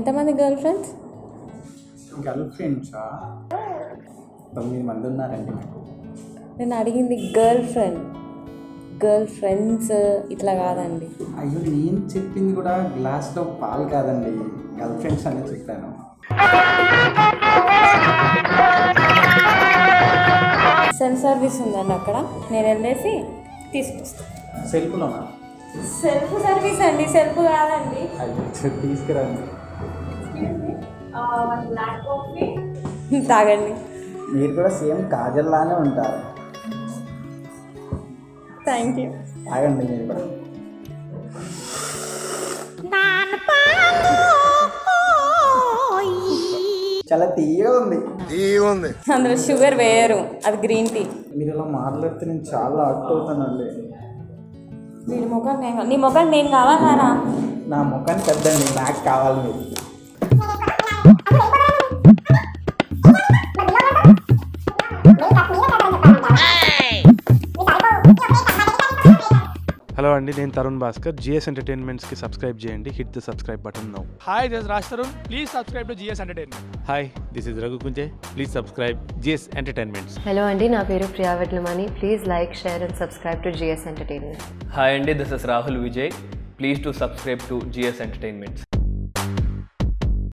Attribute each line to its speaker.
Speaker 1: ఎంతమంది girl friends
Speaker 2: girl ఫ్రెండ్సా తొమ్మిది మంది ఉన్నారండి నాకు
Speaker 1: నేను అడిగింది గర్ల్ ఫ్రెండ్ గర్ల్ ఫ్రెండ్స్ ఇట్లా కాదండి
Speaker 2: అయ్యో నేను చెప్పింది కూడా గ్లాస్లో పాలు కాదండి గర్ల్ ఫ్రెండ్స్ అనే చెప్పాను
Speaker 1: సెల్ఫ్ సర్వీస్ ఉందండి అక్కడ నేను వెళ్ళేసి తీసుకొస్తాను
Speaker 2: సెల్ఫ్లోనా
Speaker 1: సెల్ఫ్ సర్వీస్ అండి సెల్ఫ్ కాదండి
Speaker 2: అయ్యో తీసుకురండి
Speaker 1: తాగండి
Speaker 2: మీరు కూడా సేమ్ కాజల్ లానే ఉంటారు
Speaker 1: థ్యాంక్ యూ
Speaker 2: తాగండి మీరు కూడా చాలా తీయగా ఉంది
Speaker 1: అందులో షుగర్ వేయరు అది గ్రీన్ టీ
Speaker 2: మీరు ఇలా మాట్లాడితే నేను చాలా అట్ అవుతానండి
Speaker 1: వీడి ముఖం నేను నీ ముఖం నేను కావాలారా
Speaker 2: నా ముఖానికి వద్దండి నాకు కావాలి మీరు
Speaker 3: హలో అండి నేను తరుణ్ భాస్కర్ జిఎస్ ఎంటర్టైన్మెంట్స్కి సబ్స్క్రైబ్ చేయండి hit the subscribe button now
Speaker 4: Hi, this is Raj Tarun. Please subscribe to GS Entertainment.
Speaker 5: Hi this is Raghu Kunje please subscribe GS entertainments
Speaker 6: hello అండి నా పేరు Priya Vetlamani please like share and subscribe to GS entertainment
Speaker 7: hi అండి this is Rahul Vijay please to subscribe to GS entertainments